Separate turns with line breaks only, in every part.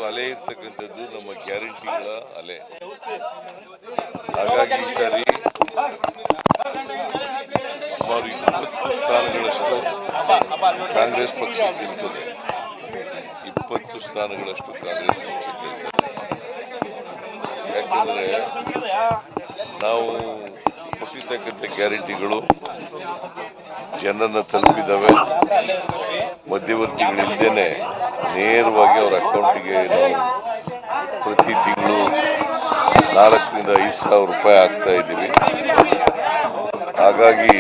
ಅಲೆ ಇರ್ತಕ್ಕಂಥದ್ದು ನಮ್ಮ ಗ್ಯಾರಂಟಿಗಳ ಅಲೆ ಹಾಗಾಗಿ ಈ ಸಾರಿ ಸುಮಾರು ಇಪ್ಪತ್ತು ಸ್ಥಾನಗಳಷ್ಟು ಕಾಂಗ್ರೆಸ್ ಪಕ್ಷ ಗೆಲ್ತದೆ ಇಪ್ಪತ್ತು ಸ್ಥಾನಗಳಷ್ಟು ಕಾಂಗ್ರೆಸ್ ಪಕ್ಷ ಗೆಲ್ತದೆ ಯಾಕಂದ್ರೆ ನಾವು ಕೊಟ್ಟಿರ್ತಕ್ಕಂಥ ಗ್ಯಾರಂಟಿಗಳು ಜನರನ್ನ ತಲುಪಿದವೆ ಮಧ್ಯವರ್ತಿಗಳಿಲ್ದೇನೆ ನೇರವಾಗಿ ಅವರ ಅಕೌಂಟಿಗೆ ನಾವು ಪ್ರತಿ ತಿಂಗಳು ನಾಲ್ಕರಿಂದ ಐದು ಸಾವಿರ ರೂಪಾಯಿ ಹಾಕ್ತಾ ಇದ್ದೀವಿ ಹಾಗಾಗಿ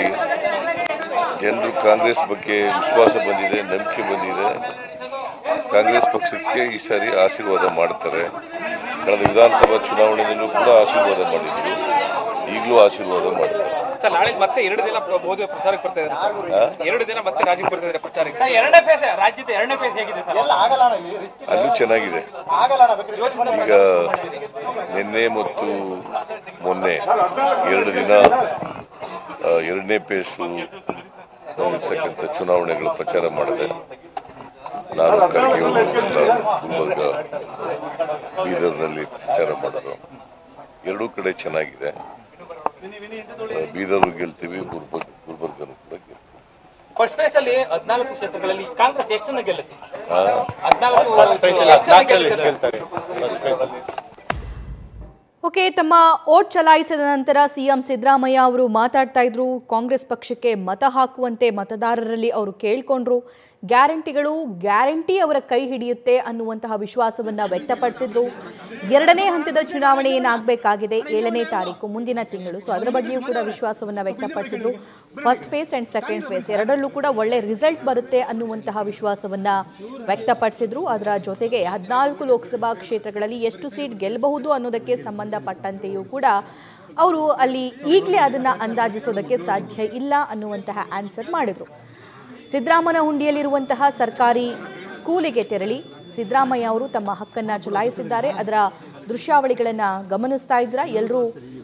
ಜನರು ಕಾಂಗ್ರೆಸ್ ಬಗ್ಗೆ ವಿಶ್ವಾಸ ಬಂದಿದೆ ನಂಬಿಕೆ ಬಂದಿದೆ ಕಾಂಗ್ರೆಸ್ ಪಕ್ಷಕ್ಕೆ ಈ ಸಾರಿ ಆಶೀರ್ವಾದ ಮಾಡ್ತಾರೆ ಕಳೆದ ವಿಧಾನಸಭಾ ಚುನಾವಣೆಯಲ್ಲೂ ಕೂಡ ಆಶೀರ್ವಾದ ಮಾಡಿದ್ರು ಈಗಲೂ ಆಶೀರ್ವಾದ ಮಾಡ್ತಾರೆ
ಸರ್ ನಾಳೆ ಮತ್ತೆ ಎರಡು ದಿನ ಮೋದಿ ಪ್ರಚಾರಕ್ಕೆ ಬರ್ತಾ ಇದ್ದಾರೆ ಸರ್
ಹಾ?
ಎರಡು ದಿನ ಮತ್ತೆ ರಾಜ್ಯಕ್ಕೆ ಬರ್ತಾ ಇದ್ದಾರೆ ಪ್ರಚಾರಕ್ಕೆ
ಎರಡನೇ ಫೇಸ್ ರಾಜ್ಯದ ಎರಡನೇ ಫೇಸ್ ಹೇಗಿದೆ ಸರ್
ಅಲ್ಲೂ ಚೆನ್ನಾಗಿದೆ ಈಗ ನಿನ್ನೆ ಮತ್ತು ಮೊನ್ನೆ ಎರಡು ದಿನ ಆ, ಎರಡನೇ ಪೇಸು ಇರ್ತಕ್ಕಂಥ ಚುನಾವಣೆಗಳು ಪ್ರಚಾರ ಮಾಡಿದೆ ನಾನು ಖರ್ಗೆ ಅವರು ಎಲ್ಲ ಗುಲ್ಬರ್ಗ ಬೀದರ್ನಲ್ಲಿ ಪ್ರಚಾರ ಮಾಡೋದು ಎರಡೂ ಕಡೆ ಚೆನ್ನಾಗಿದೆ ಆ, ಬೀದರು ಗೆಲ್ತೀವಿ ಗುಲ್ಬರ್ಗ ಗುಲ್ಬರ್ಗನು ಕೂಡ ಗೆಲ್ತೀವಿ
ಫಸ್ಟ್ ಫೇಸ್ ಅಲ್ಲಿ ಹದಿನಾಲ್ಕು ಕ್ಷೇತ್ರಗಳಲ್ಲಿ ಕಾಂಗ್ರೆಸ್ ಎಷ್ಟನ್ನ ಗೆಲ್ಲುತ್ತೆ
ಆ,
ಹದಿನಾಲ್ಕು ಎಷ್ಟನ್ನ ಗೆಲ್ಲುತ್ತೆ ಸರ್?
ಓಕೆ ತಮ್ಮ ಓಟ್ ಚಲಾಯಿಸಿದ ನಂತರ ಸಿಎಂ ಸಿದ್ದರಾಮಯ್ಯ ಅವರು ಮಾತಾಡ್ತಾ ಇದ್ರು ಕಾಂಗ್ರೆಸ್ ಪಕ್ಷಕ್ಕೆ ಮತ ಹಾಕುವಂತೆ ಮತದಾರರಲ್ಲಿ ಅವರು ಕೇಳ್ಕೊಂಡ್ರು ಗ್ಯಾರಂಟಿಗಳು ಗ್ಯಾರಂಟಿ ಅವರ ಕೈ ಹಿಡಿಯುತ್ತೆ ಅನ್ನುವಂತಹ ವಿಶ್ವಾಸವನ್ನ ವ್ಯಕ್ತಪಡಿಸಿದ್ರು ಎರಡನೇ ಹಂತದ ಚುನಾವಣೆ ಏನಾಗಬೇಕಾಗಿದೆ ಏಳನೇ ತಾರೀಕು ಮುಂದಿನ ತಿಂಗಳು ಸೊ ಅದರ ಬಗ್ಗೆಯೂ ಕೂಡ ವಿಶ್ವಾಸವನ್ನ ವ್ಯಕ್ತಪಡಿಸಿದ್ರು first phase and second phase ಎರಡರಲ್ಲೂ ಕೂಡ ಒಳ್ಳೆ ರಿಸಲ್ಟ್ ಬರುತ್ತೆ ಅನ್ನುವಂತಹ ವಿಶ್ವಾಸವನ್ನ ವ್ಯಕ್ತಪಡಿಸಿದ್ರು ಅದರ ಜೊತೆಗೆ ಹದಿನಾಲ್ಕು ಲೋಕಸಭಾ ಕ್ಷೇತ್ರಗಳಲ್ಲಿ ಎಷ್ಟು ಸೀಟ್ ಗೆಲ್ಲಬಹುದು ಅನ್ನೋದಕ್ಕೆ ಸಂಬಂಧಪಟ್ಟಂತೆಯೂ ಕೂಡ ಅವರು ಅಲ್ಲಿ ಈಗಲೇ ಅದನ್ನ ಅಂದಾಜಿಸೋದಕ್ಕೆ ಸಾಧ್ಯ ಇಲ್ಲ ಅನ್ನುವಂತಹ ಆನ್ಸರ್ ಮಾಡಿದ್ರು ಸಿದ್ದರಾಮನ ಹುಂಡಿಯಲ್ಲಿರುವಂತಹ ಸರ್ಕಾರಿ ಸ್ಕೂಲಿಗೆ ತೆರಳಿ ಸಿದ್ದರಾಮಯ್ಯ ಅವರು ತಮ್ಮ ಹಕ್ಕನ್ನ ಚಲಾಯಿಸಿದ್ದಾರೆ ಅದರ ದೃಶ್ಯಾವಳಿಗಳನ್ನು ಗಮನಿಸ್ತಾ ಇದ್ರ ಎಲ್ಲರೂ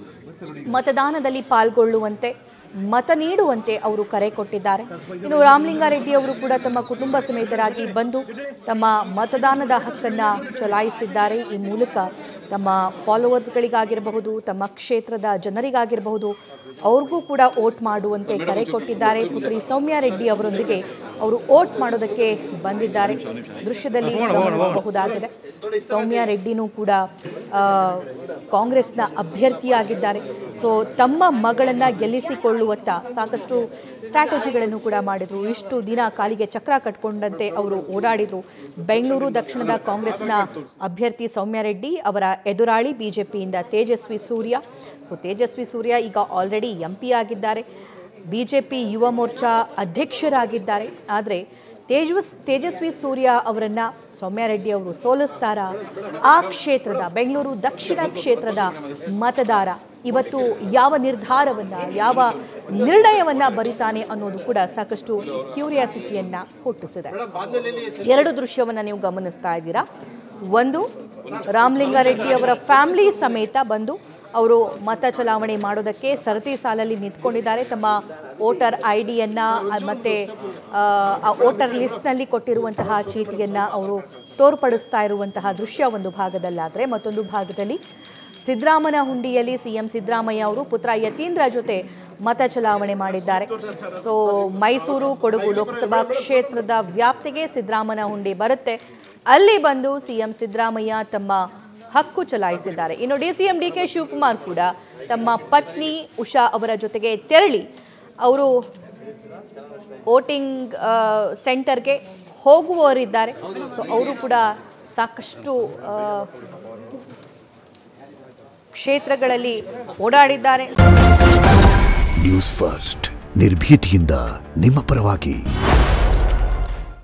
ಮತದಾನದಲ್ಲಿ ಪಾಲ್ಗೊಳ್ಳುವಂತೆ ಮತ ನೀಡುವಂತೆ ಅವರು ಕರೆ ಕೊಟ್ಟಿದ್ದಾರೆ ಇನ್ನು ರಾಮಲಿಂಗಾರೆಡ್ಡಿ ಅವರು ಕೂಡ ತಮ್ಮ ಕುಟುಂಬ ಸಮೇತರಾಗಿ ಬಂದು ತಮ್ಮ ಮತದಾನದ ಹಕ್ಕನ್ನ ಚಲಾಯಿಸಿದ್ದಾರೆ ಈ ಮೂಲಕ ತಮ್ಮ ಫಾಲೋವರ್ಸ್ಗಳಿಗಾಗಿರಬಹುದು ತಮ್ಮ ಕ್ಷೇತ್ರದ ಜನರಿಗಾಗಿರಬಹುದು ಅವ್ರಿಗೂ ಕೂಡ ಓಟ್ ಮಾಡುವಂತೆ ಕರೆ ಕೊಟ್ಟಿದ್ದಾರೆ ಪುತ್ರಿ ಸೌಮ್ಯ ರೆಡ್ಡಿ ಅವರೊಂದಿಗೆ ಅವರು ಓಟ್ ಮಾಡೋದಕ್ಕೆ ಬಂದಿದ್ದಾರೆ ದೃಶ್ಯದಲ್ಲಿ ಗಮನಿಸಬಹುದಾಗಿದೆ ಸೌಮ್ಯ ರೆಡ್ಡಿನೂ ಕೂಡ ಆ, ಕಾಂಗ್ರೆಸ್ನ ಅಭ್ಯರ್ಥಿಯಾಗಿದ್ದಾರೆ ಸೊ ತಮ್ಮ ಮಗಳನ್ನ ಗೆಲ್ಲಿಸಿಕೊಳ್ಳುವತ್ತ ಸಾಕಷ್ಟು ಸ್ಟ್ರಾಟಜಿಗಳನ್ನು ಕೂಡ ಮಾಡಿದ್ರು ಇಷ್ಟು ದಿನ ಕಾಲಿಗೆ ಚಕ್ರ ಕಟ್ಕೊಂಡಂತೆ ಅವರು ಓಡಾಡಿದ್ರು ಬೆಂಗಳೂರು ದಕ್ಷಿಣದ ಕಾಂಗ್ರೆಸ್ನ ಅಭ್ಯರ್ಥಿ ಸೌಮ್ಯ ರೆಡ್ಡಿ ಅವರ ಎದುರಾಳಿ ಬಿಜೆಪಿಯಿಂದ ತೇಜಸ್ವಿ ಸೂರ್ಯ ಸೊ ತೇಜಸ್ವಿ ಸೂರ್ಯ ಈಗ ಆಲ್ರೆಡಿ ಎಂ ಪಿ ಆಗಿದ್ದಾರೆ ಬಿಜೆಪಿ ಯುವ ಮೋರ್ಚಾ ಅಧ್ಯಕ್ಷರಾಗಿದ್ದಾರೆ ಆದರೆ ತೇಜಸ್ ತೇಜಸ್ವಿ ಸೂರ್ಯ ಅವರನ್ನ ಸೌಮ್ಯ ರೆಡ್ಡಿ ಅವರು ಸೋಲಿಸ್ತಾರ ಆ ಕ್ಷೇತ್ರದ ಬೆಂಗಳೂರು ದಕ್ಷಿಣ ಕ್ಷೇತ್ರದ ಮತದಾರ ಇವತ್ತು ಯಾವ ನಿರ್ಧಾರವನ್ನ ಯಾವ ನಿರ್ಣಯವನ್ನ ಬರಿತಾನೆ ಅನ್ನೋದು ಕೂಡ ಸಾಕಷ್ಟು ಕ್ಯೂರಿಯಾಸಿಟಿಯನ್ನ ಹುಟ್ಟಿಸಿದೆ ಎರಡು ದೃಶ್ಯವನ್ನ ನೀವು ಗಮನಿಸ್ತಾ ಇದ್ದೀರಾ ಒಂದು ರಾಮಲಿಂಗಾರೆಡ್ಡಿ ಅವರ ಫ್ಯಾಮಿಲಿ ಸಮೇತ ಬಂದು ಅವರು ಮತ ಚಲಾವಣೆ ಮಾಡೋದಕ್ಕೆ ಸರತಿ ಸಾಲಲ್ಲಿ ನಿಂತ್ಕೊಂಡಿದ್ದಾರೆ ತಮ್ಮ ವೋಟರ್ ಐ ಡಿಯನ್ನು ಮತ್ತು ಆ ವೋಟರ್ ಲಿಸ್ಟ್ನಲ್ಲಿ ಕೊಟ್ಟಿರುವಂತಹ ಚೀಟಿಯನ್ನು ಅವರು ತೋರ್ಪಡಿಸ್ತಾ ಇರುವಂತಹ ದೃಶ್ಯ ಒಂದು ಭಾಗದಲ್ಲಾದರೆ ಮತ್ತೊಂದು ಭಾಗದಲ್ಲಿ ಸಿದ್ದರಾಮನ ಹುಂಡಿಯಲ್ಲಿ ಸಿ ಎಂ ಸಿದ್ದರಾಮಯ್ಯ ಅವರು ಪುತ್ರ ಯತೀಂದ್ರ ಜೊತೆ ಮತ ಚಲಾವಣೆ ಮಾಡಿದ್ದಾರೆ ಸೊ ಮೈಸೂರು ಕೊಡಗು ಲೋಕಸಭಾ ಕ್ಷೇತ್ರದ ವ್ಯಾಪ್ತಿಗೆ ಸಿದ್ದರಾಮನ ಹುಂಡಿ ಬರುತ್ತೆ ಅಲ್ಲಿ ಬಂದು ಸಿ ಎಂ ಸಿದ್ದರಾಮಯ್ಯ ತಮ್ಮ ಹಕ್ಕು ಚಲಾಯಿಸಿದ್ದಾರೆ ಇನ್ನು D C M D K Shivakumar ಕೂಡ ತಮ್ಮ ಪತ್ನಿ ಉಷಾ ಅವರ ಜೊತೆಗೆ ತೆರಳಿ ಅವರು ವೋಟಿಂಗ್ ಸೆಂಟರ್ಗೆ ಹೋಗುವವರಿದ್ದಾರೆ ಸೊ ಅವರು ಕೂಡ ಸಾಕಷ್ಟು ಆ, ಕ್ಷೇತ್ರಗಳಲ್ಲಿ ಓಡಾಡಿದ್ದಾರೆ
ನ್ಯೂಸ್ ಫಸ್ಟ್ ನಿರ್ಭೀತಿಯಿಂದ ನಿಮ್ಮ ಪರವಾಗಿ